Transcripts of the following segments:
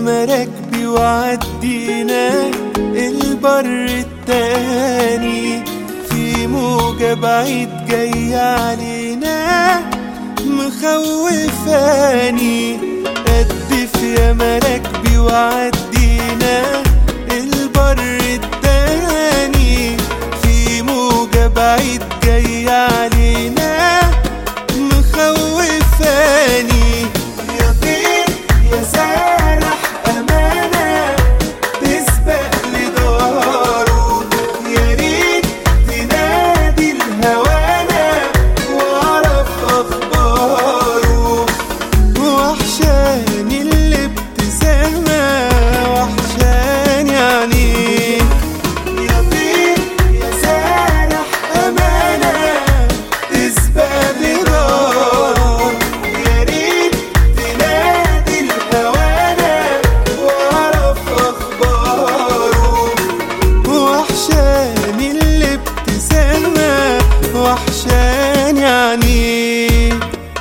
مراكبي وعدينا البر التاني في موجة بعيد جاية علينا مخوفاني قدف يا مراكبي وعدينا البر التاني في موجة بعيد جاية علينا مخوفاني يا طير يا سارح أمانة تسبق لداره يا ريت تنادي الهوانا وأعرف أخباره وحشاني الابتسامة وحشاني عينيه يا طير يا سارح أمانة تسبق لداره يا ريت تنادي الهوانا وأعرف أخباره وحشاني الابتسامة وحشاني عينيه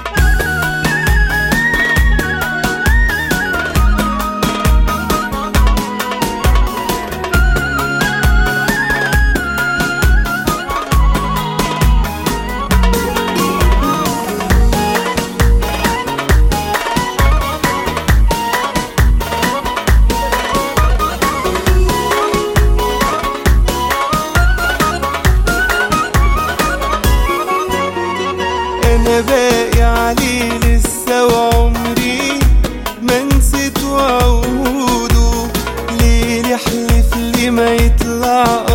انا باقي عليه لسه وعمري ما نسيت وعوده ليه يحلف لي ما يطلع